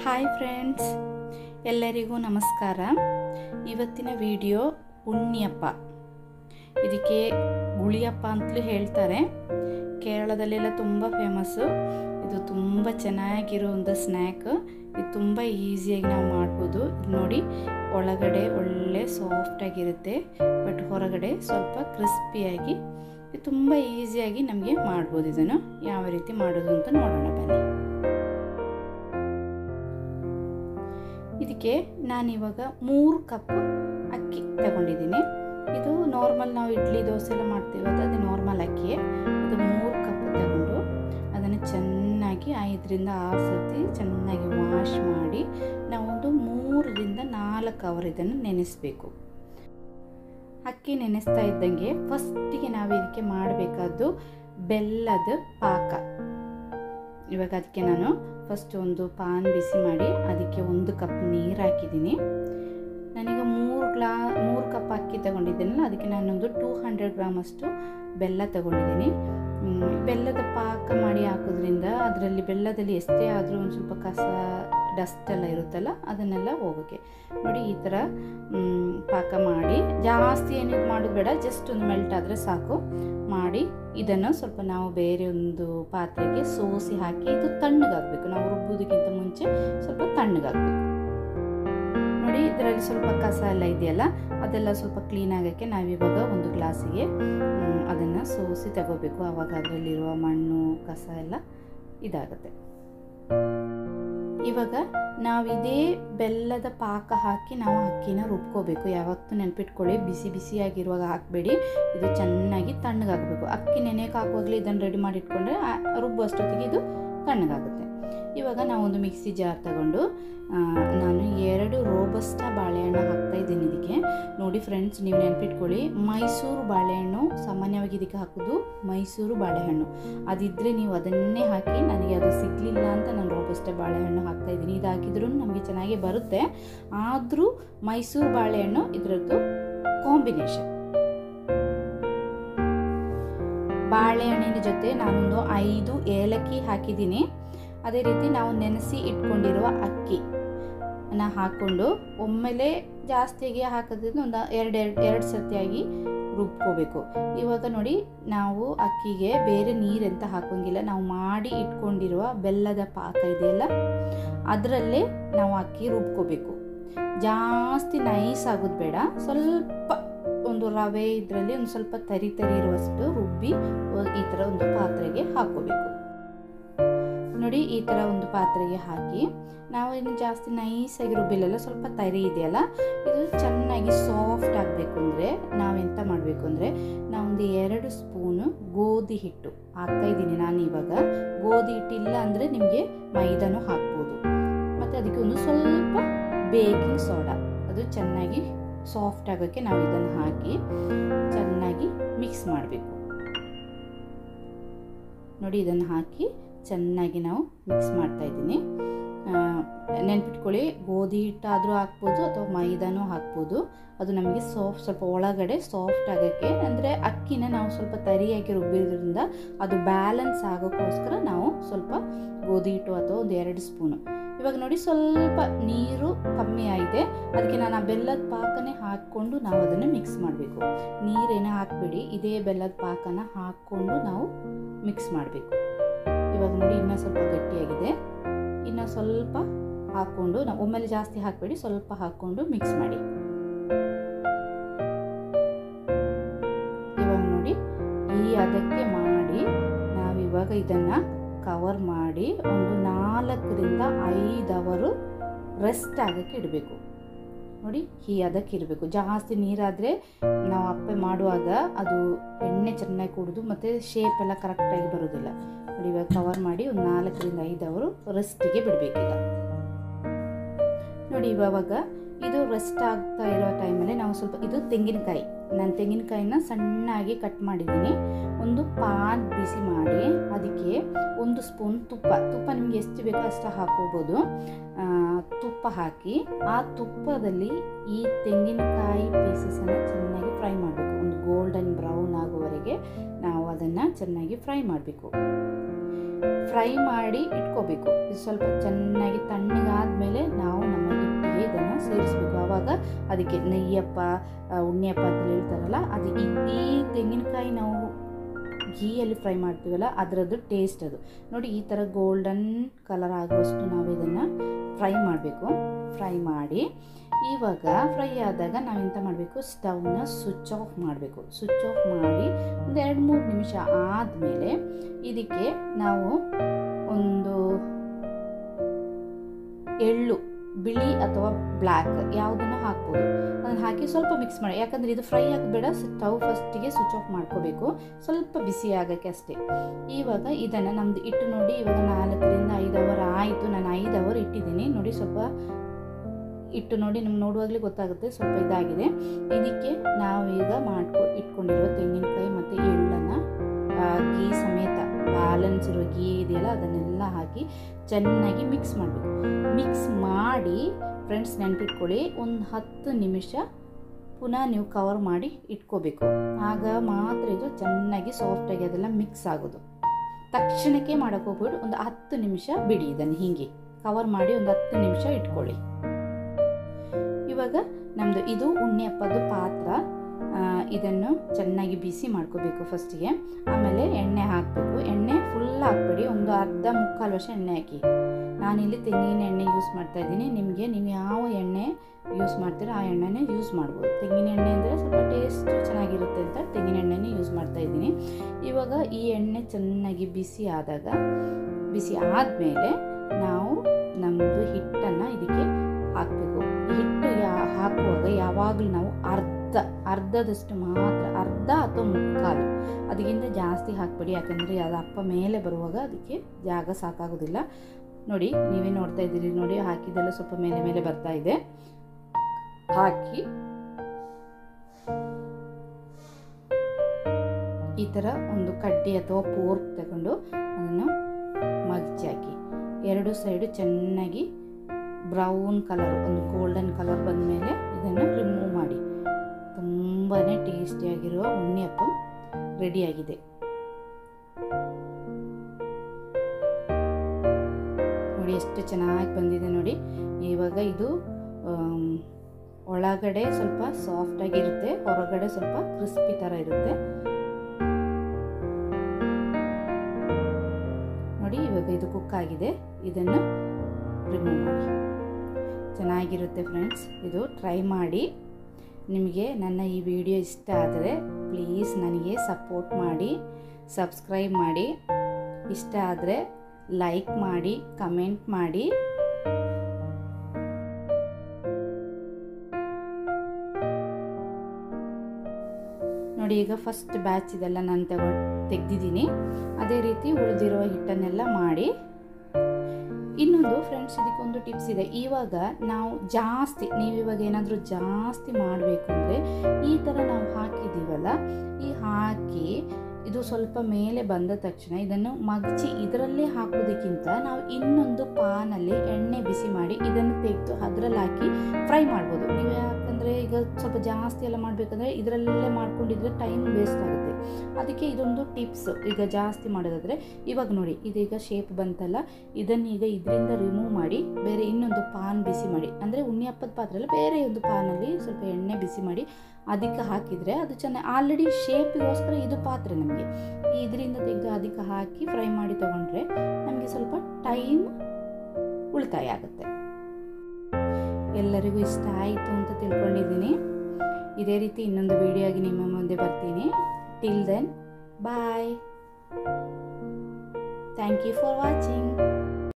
hi friends ಎಲ್ಲರಿಗೂ ನಮಸ್ಕಾರ ಇವತ್ತಿನ ವಿಡಿಯೋ ಉಣ್ಣಿಯಪ್ಪ ಇದಕ್ಕೆ ಗುಳಿಯಪ್ಪ ಅಂತಲೂ ಹೇಳ್ತಾರೆ ಕೇರಳದಲ್ಲೆಲ್ಲ ತುಂಬ ಫೇಮಸ್ಸು ಇದು ತುಂಬ ಚೆನ್ನಾಗಿರೋ ಒಂದು ಸ್ನ್ಯಾಕ್ ಇದು ತುಂಬ ಈಸಿಯಾಗಿ ನಾವು ಮಾಡ್ಬೋದು ಇದು ನೋಡಿ ಒಳಗಡೆ ಒಳ್ಳೆ ಸಾಫ್ಟಾಗಿರುತ್ತೆ ಬಟ್ ಹೊರಗಡೆ ಸ್ವಲ್ಪ ಕ್ರಿಸ್ಪಿಯಾಗಿ ಇದು ತುಂಬ ಈಸಿಯಾಗಿ ನಮಗೆ ಮಾಡ್ಬೋದು ಇದನ್ನು ಯಾವ ರೀತಿ ಮಾಡೋದು ಅಂತ ನೋಡೋಣ ಬನ್ನಿ ಇದಕ್ಕೆ ನಾನಿವಾಗ ಮೂರು ಕಪ್ ಅಕ್ಕಿ ತಗೊಂಡಿದ್ದೀನಿ ಇದು ನಾರ್ಮಲ್ ನಾವು ಇಡ್ಲಿ ದೋಸೆ ಎಲ್ಲ ಮಾಡ್ತೀವಲ್ಲ ಅದು ನಾರ್ಮಲ್ ಅಕ್ಕಿಯೇ ಅದು ಮೂರು ಕಪ್ ತಗೊಂಡು ಅದನ್ನು ಚೆನ್ನಾಗಿ ಐದರಿಂದ ಆರು ಸರ್ತಿ ಚೆನ್ನಾಗಿ ವಾಶ್ ಮಾಡಿ ನಾವೊಂದು ಮೂರರಿಂದ ನಾಲ್ಕು ಅವರ್ ಇದನ್ನು ನೆನೆಸಬೇಕು ಅಕ್ಕಿ ನೆನೆಸ್ತಾ ಇದ್ದಂಗೆ ಫಸ್ಟಿಗೆ ನಾವು ಇದಕ್ಕೆ ಮಾಡಬೇಕಾದ್ದು ಬೆಲ್ಲದ ಪಾಕ ಇವಾಗ ಅದಕ್ಕೆ ನಾನು ಫಸ್ಟ್ ಒಂದು ಪಾನ್ ಬಿಸಿ ಮಾಡಿ ಅದಕ್ಕೆ ಒಂದು ಕಪ್ ನೀರು ಹಾಕಿದ್ದೀನಿ ನಾನೀಗ ಮೂರು ಗ್ಲಾ ಮೂರು ಕಪ್ ಅಕ್ಕಿ ತಗೊಂಡಿದ್ದೀನಲ್ಲ ಅದಕ್ಕೆ ನಾನೊಂದು ಟೂ ಹಂಡ್ರೆಡ್ ಗ್ರಾಮಷ್ಟು ಬೆಲ್ಲ ತಗೊಂಡಿದ್ದೀನಿ ಬೆಲ್ಲದ ಪಾಕ ಮಾಡಿ ಹಾಕೋದ್ರಿಂದ ಅದರಲ್ಲಿ ಬೆಲ್ಲದಲ್ಲಿ ಎಷ್ಟೇ ಆದರೂ ಒಂದು ಸ್ವಲ್ಪ ಕಸ ಡಸ್ಟ್ ಎಲ್ಲ ಇರುತ್ತಲ್ಲ ಅದನ್ನೆಲ್ಲ ಹೋಗೋಕ್ಕೆ ನೋಡಿ ಈ ಥರ ಪಾಕ ಮಾಡಿ ಜಾಸ್ತಿ ಏನಿದು ಮಾಡೋದು ಬೇಡ ಜಸ್ಟ್ ಒಂದು ಮೆಲ್ಟ್ ಆದರೆ ಸಾಕು ಮಾಡಿ ಇದನ್ನು ಸ್ವಲ್ಪ ನಾವು ಬೇರೆ ಒಂದು ಪಾತ್ರೆಗೆ ಸೋಸಿ ಹಾಕಿ ಇದು ತಣ್ಣಗಾಗಬೇಕು ನಾವು ರುಬ್ಬೋದಕ್ಕಿಂತ ಮುಂಚೆ ಸ್ವಲ್ಪ ತಣ್ಣಗಾಗಬೇಕು ನೋಡಿ ಇದರಲ್ಲಿ ಸ್ವಲ್ಪ ಕಸ ಎಲ್ಲ ಇದೆಯಲ್ಲ ಅದೆಲ್ಲ ಸ್ವಲ್ಪ ಕ್ಲೀನ್ ಆಗೋಕ್ಕೆ ನಾವಿವಾಗ ಒಂದು ಗ್ಲಾಸಿಗೆ ಅದನ್ನು ಸೋಸಿ ತಗೋಬೇಕು ಆವಾಗ ಅದರಲ್ಲಿರುವ ಮಣ್ಣು ಕಸ ಎಲ್ಲ ಇದಾಗುತ್ತೆ ಇವಾಗ ನಾವು ಇದೇ ಬೆಲ್ಲದ ಪಾಕ ಹಾಕಿ ನಾವು ಅಕ್ಕಿನ ರುಬ್ಕೋಬೇಕು ಯಾವತ್ತೂ ನೆನ್ಪಿಟ್ಕೊಳ್ಳಿ ಬಿಸಿ ಬಿಸಿಯಾಗಿರುವಾಗ ಹಾಕಬೇಡಿ ಇದು ಚೆನ್ನಾಗಿ ತಣ್ಣಗಾಗಬೇಕು ಅಕ್ಕಿ ನೆನೆಯಕ್ಕೆ ಹಾಕುವಾಗಲೇ ಇದನ್ನು ರೆಡಿ ಮಾಡಿ ಇಟ್ಕೊಂಡ್ರೆ ರುಬ್ಬುವಷ್ಟೊತ್ತಿಗೆ ಇದು ತಣ್ಣಗಾಗುತ್ತೆ ಇವಾಗ ನಾವೊಂದು ಮಿಕ್ಸಿ ಜಾರ್ ತಗೊಂಡು ನಾನು ಎರಡು ರೋಬಸ್ಟಾ ಬಾಳೆಹಣ್ಣು ಹಾಕ್ತಾ ಇದ್ದೀನಿ ಇದಕ್ಕೆ ನೋಡಿ ಫ್ರೆಂಡ್ಸ್ ನೀವು ನೆನ್ಪಿಟ್ಕೊಳ್ಳಿ ಮೈಸೂರು ಬಾಳೆಹಣ್ಣು ಸಾಮಾನ್ಯವಾಗಿ ಇದಕ್ಕೆ ಹಾಕೋದು ಮೈಸೂರು ಬಾಳೆಹಣ್ಣು ಅದಿದ್ದರೆ ನೀವು ಅದನ್ನೇ ಹಾಕಿ ನನಗೆ ಅದು ಸಿಗಲಿಲ್ಲ ಅಂತ ನಾನು ರೋಬಸ್ಟಾ ಬಾಳೆಹಣ್ಣು ಹಾಕ್ತಾ ಇದ್ದೀನಿ ಇದು ಹಾಕಿದ್ರೂ ನಮಗೆ ಚೆನ್ನಾಗಿ ಬರುತ್ತೆ ಆದರೂ ಮೈಸೂರು ಬಾಳೆಹಣ್ಣು ಇದರದ್ದು ಕಾಂಬಿನೇಷನ್ ಬಾಳೆಹಣ್ಣಿನ ಜೊತೆ ನಾನೊಂದು ಐದು ಏಲಕ್ಕಿ ಹಾಕಿದ್ದೀನಿ ಅದೇ ರೀತಿ ನಾವು ನೆನೆಸಿ ಇಟ್ಕೊಂಡಿರುವ ಅಕ್ಕಿ ನ ಹಾಕ್ಕೊಂಡು ಒಮ್ಮೆಲೆ ಜಾಸ್ತಿಗೆ ಹಾಕೋದ್ರಿಂದ ಒಂದು ಎರಡು ಎರಡು ಎರಡು ಸರ್ತಿಯಾಗಿ ರುಬ್ಕೋಬೇಕು ಇವಾಗ ನೋಡಿ ನಾವು ಅಕ್ಕಿಗೆ ಬೇರೆ ನೀರೆಂತ ಹಾಕೋಂಗಿಲ್ಲ ನಾವು ಮಾಡಿ ಇಟ್ಕೊಂಡಿರುವ ಬೆಲ್ಲದ ಪಾಕ ಇದೆಯಲ್ಲ ಅದರಲ್ಲೇ ನಾವು ಅಕ್ಕಿ ರುಬ್ಕೋಬೇಕು ಜಾಸ್ತಿ ನೈಸ್ ಆಗೋದು ಬೇಡ ಸ್ವಲ್ಪ ಒಂದು ರವೆ ಇದರಲ್ಲಿ ಒಂದು ಸ್ವಲ್ಪ ತರಿ ತರಿ ಇರುವಷ್ಟು ರುಬ್ಬಿ ಈ ಥರ ಒಂದು ಪಾತ್ರೆಗೆ ಹಾಕೋಬೇಕು ನೋಡಿ ಈ ಥರ ಒಂದು ಪಾತ್ರೆಗೆ ಹಾಕಿ ನಾವು ಇನ್ನು ಜಾಸ್ತಿ ನೈಸಾಗಿ ರುಬ್ಬಿಲ್ಲಲ್ಲ ಸ್ವಲ್ಪ ತರಿ ಇದೆಯಲ್ಲ ಇದು ಚೆನ್ನಾಗಿ ಸಾಫ್ಟ್ ಆಗಬೇಕು ಅಂದರೆ ನಾವೆಂತ ಮಾಡಬೇಕು ಅಂದರೆ ನಾವೊಂದು ಎರಡು ಸ್ಪೂನು ಗೋಧಿ ಹಿಟ್ಟು ಹಾಕ್ತಾ ಇದ್ದೀನಿ ನಾನು ಇವಾಗ ಗೋಧಿ ಹಿಟ್ಟಿಲ್ಲ ಅಂದರೆ ನಿಮಗೆ ಮೈದಾನು ಹಾಕ್ಬೋದು ಮತ್ತು ಅದಕ್ಕೆ ಒಂದು ಸ್ವಲ್ಪ ಬೇಕಿಂಗ್ ಸೋಡಾ ಅದು ಚೆನ್ನಾಗಿ ಸಾಫ್ಟ್ ಆಗೋಕ್ಕೆ ನಾವು ಇದನ್ನು ಹಾಕಿ ಚೆನ್ನಾಗಿ ಮಿಕ್ಸ್ ಮಾಡಬೇಕು ನೋಡಿ ಇದನ್ನು ಹಾಕಿ ಚೆನ್ನಾಗಿ ನಾವು ಮಿಕ್ಸ್ ಮಾಡ್ತಾ ಇದ್ದೀನಿ ನೆನ್ಪಿಟ್ಕೊಳ್ಳಿ ಗೋಧಿ ಹಿಟ್ಟಾದರೂ ಹಾಕ್ಬೋದು ಅಥವಾ ಮೈದಾನೂ ಹಾಕ್ಬೋದು ಅದು ನಮಗೆ ಸಾಫ್ಟ್ ಸ್ವಲ್ಪ ಒಳಗಡೆ ಸಾಫ್ಟ್ ಆಗೋಕ್ಕೆ ಅಂದರೆ ಅಕ್ಕಿನ ನಾವು ಸ್ವಲ್ಪ ತರಿಯಾಗಿ ರುಬ್ಬಿದ್ರಿಂದ ಅದು ಬ್ಯಾಲೆನ್ಸ್ ಆಗೋಕ್ಕೋಸ್ಕರ ನಾವು ಸ್ವಲ್ಪ ಗೋಧಿ ಹಿಟ್ಟು ಅಥವಾ ಒಂದು ಎರಡು ಸ್ಪೂನು ಇವಾಗ ನೋಡಿ ಸ್ವಲ್ಪ ನೀರು ಕಮ್ಮಿ ಆಗಿದೆ ಅದಕ್ಕೆ ನಾನು ಆ ಬೆಲ್ಲದ ಪಾಕನೇ ಹಾಕ್ಕೊಂಡು ನಾವು ಅದನ್ನು ಮಿಕ್ಸ್ ಮಾಡಬೇಕು ನೀರೇನೇ ಹಾಕಬೇಡಿ ಇದೇ ಬೆಲ್ಲದ ಪಾಕನ ಹಾಕ್ಕೊಂಡು ನಾವು ಮಿಕ್ಸ್ ಮಾಡಬೇಕು ಇವಾಗ ನೋಡಿ ಇನ್ನೂ ಸ್ವಲ್ಪ ಗಟ್ಟಿಯಾಗಿದೆ ಇನ್ನು ಸ್ವಲ್ಪ ಹಾಕ್ಕೊಂಡು ನಾವು ಒಮ್ಮೆಲೆ ಜಾಸ್ತಿ ಹಾಕಬೇಡಿ ಸ್ವಲ್ಪ ಹಾಕ್ಕೊಂಡು ಮಿಕ್ಸ್ ಮಾಡಿ ಇವಾಗ ನೋಡಿ ಈ ಅದಕ್ಕೆ ಮಾಡಿ ನಾವಿವಾಗ ಇದನ್ನು ಕವರ್ ಮಾಡಿ ಒಂದು ನಾಲ್ಕರಿಂದ ಐದು ಅವರು ರೆಸ್ಟ್ ಆಗೋಕ್ಕೆ ಇಡಬೇಕು ನೋಡಿ ಈ ಅದಕ್ಕೆ ಇರಬೇಕು ಜಾಸ್ತಿ ನೀರಾದರೆ ನಾವು ಅಪ್ಪೆ ಮಾಡುವಾಗ ಅದು ಎಣ್ಣೆ ಚೆನ್ನಾಗಿ ಕುಡಿದು ಮತ್ತು ಶೇಪ್ ಎಲ್ಲ ಕರೆಕ್ಟಾಗಿ ಬರೋದಿಲ್ಲ ನೋಡಿ ಇವಾಗ ಕವರ್ ಮಾಡಿ ಒಂದು ನಾಲ್ಕರಿಂದ ಐದು ಅವರು ರೆಸ್ಟಿಗೆ ಬಿಡಬೇಕೀಗ ನೋಡಿ ಇವಾಗ ಇದು ರೆಸ್ಟ್ ಆಗ್ತಾ ಇರೋ ಟೈಮಲ್ಲಿ ನಾವು ಸ್ವಲ್ಪ ಇದು ತೆಂಗಿನಕಾಯಿ ನಾನು ತೆಂಗಿನಕಾಯಿನ ಸಣ್ಣಾಗಿ ಕಟ್ ಮಾಡಿದ್ದೀನಿ ಒಂದು ಪಾನ್ ಬಿಸಿ ಮಾಡಿ ಅದಕ್ಕೆ ಒಂದು ಸ್ಪೂನ್ ತುಪ್ಪ ತುಪ್ಪ ನಿಮಗೆ ಎಷ್ಟು ಬೇಕೋ ಅಷ್ಟು ಹಾಕೋಬೋದು ತುಪ್ಪ ಹಾಕಿ ಆ ತುಪ್ಪದಲ್ಲಿ ಈ ತೆಂಗಿನಕಾಯಿ ಪೀಸಸನ್ನು ಚೆನ್ನಾಗಿ ಫ್ರೈ ಮಾಡಬೇಕು ಒಂದು ಗೋಲ್ಡನ್ ಬ್ರೌನ್ ಆಗುವವರೆಗೆ ನಾವು ಅದನ್ನು ಚೆನ್ನಾಗಿ ಫ್ರೈ ಮಾಡಬೇಕು ಫ್ರೈ ಮಾಡಿ ಇಟ್ಕೋಬೇಕು ಇದು ಸ್ವಲ್ಪ ಚೆನ್ನಾಗಿ ತಣ್ಣಗಾದ್ಮೇಲೆ ನಾವು ನಮ್ಮ ಹಿಟ್ಟಿಗೆ ಇದನ್ನು ಸೇರಿಸ್ಬೇಕು ಆವಾಗ ಅದಕ್ಕೆ ನೆಯ್ಯಪ್ಪ ಆ, ಉಣ್ಣಿಯಪ್ಪ ಅಂತ ಹೇಳ್ತಾರಲ್ಲ ಅದು ಈ ಈ ತೆಂಗಿನಕಾಯಿ ನಾವು ಘೀಯಲ್ಲಿ ಫ್ರೈ ಮಾಡ್ತೀವಲ್ಲ ಅದರದ್ದು ಟೇಸ್ಟ್ ಅದು ನೋಡಿ ಈ ಥರ ಗೋಲ್ಡನ್ ಕಲರ್ ಆಗುವಷ್ಟು ನಾವು ಇದನ್ನು ಫ್ರೈ ಮಾಡಬೇಕು ಫ್ರೈ ಮಾಡಿ ಇವಾಗ ಫ್ರೈ ಆದಾಗ ನಾವೆಂತ ಮಾಡಬೇಕು ಸ್ಟವ್ನ ಸ್ವಿಚ್ ಆಫ್ ಮಾಡಬೇಕು ಸ್ವಿಚ್ ಆಫ್ ಮಾಡಿ ಒಂದು ಎರಡು ಮೂರು ನಿಮಿಷ ಆದಮೇಲೆ ಇದಕ್ಕೆ ನಾವು ಒಂದು ಎಳ್ಳು ಬಿಳಿ ಅಥವಾ ಬ್ಲ್ಯಾಕ್ ಯಾವುದನ್ನು ಹಾಕ್ಬೋದು ಅದನ್ನು ಹಾಕಿ ಸ್ವಲ್ಪ ಮಿಕ್ಸ್ ಮಾಡಿ ಯಾಕಂದರೆ ಇದು ಫ್ರೈ ಆಗಬೇಡ ಸ್ಟವ್ ಫಸ್ಟಿಗೆ ಸ್ವಿಚ್ ಆಫ್ ಮಾಡ್ಕೋಬೇಕು ಸ್ವಲ್ಪ ಬಿಸಿ ಆಗೋಕ್ಕೆ ಅಷ್ಟೇ ಇವಾಗ ಇದನ್ನು ನಮ್ಮದು ಇಟ್ಟು ನೋಡಿ ಇವಾಗ ನಾಲ್ಕರಿಂದ ಐದು ಅವರ್ ಆಯಿತು ನಾನು ಐದು ಅವರ್ ಇಟ್ಟಿದ್ದೀನಿ ನೋಡಿ ಸ್ವಲ್ಪ ಇಟ್ಟು ನೋಡಿ ನಿಮ್ಗೆ ನೋಡುವಾಗಲೇ ಗೊತ್ತಾಗುತ್ತೆ ಸ್ವಲ್ಪ ಇದಾಗಿದೆ ಇದಕ್ಕೆ ನಾವೀಗ ಮಾಡ್ಕೊ ಇಟ್ಕೊಂಡಿರುವ ತೆಂಗಿನಕಾಯಿ ಮತ್ತು ಎಳ್ಳನ್ನು ಗೀ ಸಮೇತ ಬ್ಯಾಲೆನ್ಸ್ ಇರೋ ಗೀ ಇದೆಯಲ್ಲ ಅದನ್ನೆಲ್ಲ ಹಾಕಿ ಚೆನ್ನಾಗಿ ಮಿಕ್ಸ್ ಮಾಡಬೇಕು ಮಿಕ್ಸ್ ಮಾಡಿ ಫ್ರೆಂಡ್ಸ್ ನೆನಪಿಟ್ಕೊಳ್ಳಿ ಒಂದು ಹತ್ತು ನಿಮಿಷ ಪುನಃ ನೀವು ಕವರ್ ಮಾಡಿ ಇಟ್ಕೋಬೇಕು ಆಗ ಮಾತ್ರ ಇದು ಚೆನ್ನಾಗಿ ಸಾಫ್ಟಾಗಿ ಅದೆಲ್ಲ ಮಿಕ್ಸ್ ಆಗೋದು ತಕ್ಷಣಕ್ಕೆ ಮಾಡೋಕೆ ಹೋಗ್ಬಿಟ್ಟು ಒಂದು ಹತ್ತು ನಿಮಿಷ ಬಿಡಿ ಇದನ್ನು ಹೀಗೆ ಕವರ್ ಮಾಡಿ ಒಂದು ಹತ್ತು ನಿಮಿಷ ಇಟ್ಕೊಳ್ಳಿ ಇವಾಗ ನಮ್ಮದು ಇದು ಉಣ್ಣೆ ಹಪ್ಪದ ಪಾತ್ರ ಆ, ಇದನ್ನು ಚೆನ್ನಾಗಿ ಬಿಸಿ ಮಾಡ್ಕೋಬೇಕು ಫಸ್ಟಿಗೆ ಆಮೇಲೆ ಎಣ್ಣೆ ಹಾಕಬೇಕು ಎಣ್ಣೆ ಫುಲ್ ಹಾಕ್ಬೇಡಿ ಒಂದು ಅರ್ಧ ಮುಕ್ಕಾಲು ವರ್ಷ ಎಣ್ಣೆ ಹಾಕಿ ನಾನಿಲ್ಲಿ ತೆಂಗಿನ ಎಣ್ಣೆ ಯೂಸ್ ಮಾಡ್ತಾ ಇದ್ದೀನಿ ನಿಮಗೆ ನೀವು ಯಾವ ಎಣ್ಣೆ ಯೂಸ್ ಮಾಡ್ತೀರೋ ಆ ಎಣ್ಣೆನೇ ಯೂಸ್ ಮಾಡ್ಬೋದು ತೆಂಗಿನ ಎಣ್ಣೆ ಅಂದರೆ ಸ್ವಲ್ಪ ಟೇಸ್ಟ್ ಚೆನ್ನಾಗಿರುತ್ತೆ ಅಂತ ತೆಂಗಿನ ಎಣ್ಣೆನೇ ಯೂಸ್ ಮಾಡ್ತಾ ಇದ್ದೀನಿ ಇವಾಗ ಈ ಎಣ್ಣೆ ಚೆನ್ನಾಗಿ ಬಿಸಿ ಆದಾಗ ಬಿಸಿ ಆದಮೇಲೆ ನಾವು ನಮ್ಮದು ಹಿಟ್ಟನ್ನು ಇದಕ್ಕೆ ಹಾಕಬೇಕು ಹಿಟ್ಟು ಯಾ ಹಾಕುವಾಗ ಯಾವಾಗಲೂ ನಾವು ಅರ್ಧ ಅರ್ಧದಷ್ಟು ಮಾತ್ರ ಅರ್ಧ ಅಥವಾ ಮುಕ್ಕಾಲು ಅದಕ್ಕಿಂತ ಜಾಸ್ತಿ ಹಾಕಬೇಡಿ ಯಾಕಂದರೆ ಅದು ಅಪ್ಪ ಮೇಲೆ ಬರುವಾಗ ಅದಕ್ಕೆ ಜಾಗ ಸಾಕಾಗೋದಿಲ್ಲ ನೋಡಿ ನೀವೇ ನೋಡ್ತಾ ಇದ್ದೀರಿ ನೋಡಿ ಹಾಕಿದೆಲ್ಲ ಸ್ವಲ್ಪ ಮೇಲೆ ಮೇಲೆ ಬರ್ತಾ ಇದೆ ಹಾಕಿ ಈ ಥರ ಒಂದು ಕಡ್ಡಿ ಅಥವಾ ಪೋರ್ಕ್ ತಗೊಂಡು ಅದನ್ನು ಮಗ್ಚಿ ಹಾಕಿ ಎರಡು ಸೈಡು ಚೆನ್ನಾಗಿ ಬ್ರೌನ್ ಕಲರ್ ಒಂದು ಗೋಲ್ಡನ್ ಕಲರ್ ಬಂದ ಮೇಲೆ ಇದನ್ನು ರಿಮೂವ್ ಮಾಡಿ ತುಂಬಾ ಟೇಸ್ಟಿಯಾಗಿರುವ ಉಣ್ಣಿಯಪ್ಪ ರೆಡಿಯಾಗಿದೆ ನೋಡಿ ಎಷ್ಟು ಚೆನ್ನಾಗಿ ಬಂದಿದೆ ನೋಡಿ ಇವಾಗ ಇದು ಆಮ್, ಒಳಗಡೆ ಸ್ವಲ್ಪ ಸಾಫ್ಟಾಗಿರುತ್ತೆ ಹೊರಗಡೆ ಸ್ವಲ್ಪ ಕ್ರಿಸ್ಪಿ ಥರ ಇರುತ್ತೆ ನೋಡಿ ಇವಾಗ ಇದು ಕುಕ್ ಆಗಿದೆ ಇದನ್ನು ರಿಮೂವ್ ಮಾಡಿ ಚೆನ್ನಾಗಿರುತ್ತೆ ಫ್ರೆಂಡ್ಸ್ ಇದು ಟ್ರೈ ಮಾಡಿ ನಿಮಗೆ ನನ್ನ ಈ ವಿಡಿಯೋ ಇಷ್ಟ ಆದರೆ ಪ್ಲೀಸ್ ನನಗೆ ಸಪೋರ್ಟ್ ಮಾಡಿ ಸಬ್ಸ್ಕ್ರೈಬ್ ಮಾಡಿ ಇಷ್ಟ ಆದರೆ ಲೈಕ್ ಮಾಡಿ ಕಮೆಂಟ್ ಮಾಡಿ ನೋಡಿ ಈಗ ಫಸ್ಟ್ ಬ್ಯಾಚ್ ಇದೆಲ್ಲ ನಾನು ತಗೊ ತೆಗೆದಿದ್ದೀನಿ ಅದೇ ರೀತಿ ಉಳಿದಿರುವ ಹಿಟ್ಟನ್ನೆಲ್ಲ ಮಾಡಿ ಇನ್ನೊಂದು ಫ್ರೆಂಡ್ಸ್ ಇದಕ್ಕೊಂದು ಟಿಪ್ಸ್ ಇದೆ ಇವಾಗ ನಾವು ಜಾಸ್ತಿ ನೀವು ಇವಾಗ ಏನಾದರೂ ಜಾಸ್ತಿ ಮಾಡಬೇಕು ಅಂದರೆ ಈ ಥರ ನಾವು ಹಾಕಿದ್ದೀವಲ್ಲ ಈ ಹಾಕಿ ಇದು ಸ್ವಲ್ಪ ಮೇಲೆ ಬಂದ ತಕ್ಷಣ ಇದನ್ನು ಮಗಚಿ ಇದರಲ್ಲೇ ಹಾಕೋದಕ್ಕಿಂತ ನಾವು ಇನ್ನೊಂದು ಪಾನಲ್ಲಿ ಎಣ್ಣೆ ಬಿಸಿ ಮಾಡಿ ಇದನ್ನು ತೆಗೆದು ಅದರಲ್ಲಿ ಹಾಕಿ ಫ್ರೈ ಮಾಡ್ಬೋದು ನೀವು ಯಾಕಂದರೆ ಈಗ ಸ್ವಲ್ಪ ಜಾಸ್ತಿ ಎಲ್ಲ ಮಾಡಬೇಕಂದ್ರೆ ಇದರಲ್ಲೇ ಮಾಡ್ಕೊಂಡಿದ್ರೆ ಟೈಮ್ ವೇಸ್ಟ್ ಆಗುತ್ತೆ ಅದಕ್ಕೆ ಇದೊಂದು ಟಿಪ್ಸ್ ಈಗ ಜಾಸ್ತಿ ಮಾಡೋದಾದರೆ ಇವಾಗ ನೋಡಿ ಇದೀಗ ಶೇಪ್ ಬಂತಲ್ಲ ಇದನ್ನು ಈಗ ಇದರಿಂದ ರಿಮೂವ್ ಮಾಡಿ ಬೇರೆ ಇನ್ನೊಂದು ಪಾನ್ ಬಿಸಿ ಮಾಡಿ ಅಂದರೆ ಉಣ್ಣೆ ಹಪ್ಪದ ಪಾತ್ರೆಲ್ಲ ಬೇರೆ ಒಂದು ಪಾನಲ್ಲಿ ಸ್ವಲ್ಪ ಎಣ್ಣೆ ಬಿಸಿ ಮಾಡಿ ಅದಕ್ಕೆ ಹಾಕಿದರೆ ಅದು ಚೆನ್ನಾಗಿ ಆಲ್ರೆಡಿ ಶೇಪಿಗೋಸ್ಕರ ಇದು ಪಾತ್ರೆ ನಮಗೆ ಇದರಿಂದ ತೆಗೆದು ಅದಕ್ಕೆ ಹಾಕಿ ಫ್ರೈ ಮಾಡಿ ತಗೊಂಡ್ರೆ ನಮಗೆ ಸ್ವಲ್ಪ ಟೈಮ್ ಉಳಿತಾಯ ಆಗುತ್ತೆ ಎಲ್ಲರಿಗೂ ಇಷ್ಟ ಆಯಿತು ಅಂತ ತಿಳ್ಕೊಂಡಿದ್ದೀನಿ ಇದೇ ರೀತಿ ಇನ್ನೊಂದು ವಿಡಿಯೋ ಆಗಿ ನಿಮ್ಮ ಮುಂದೆ ಬರ್ತೀನಿ till then bye thank you for watching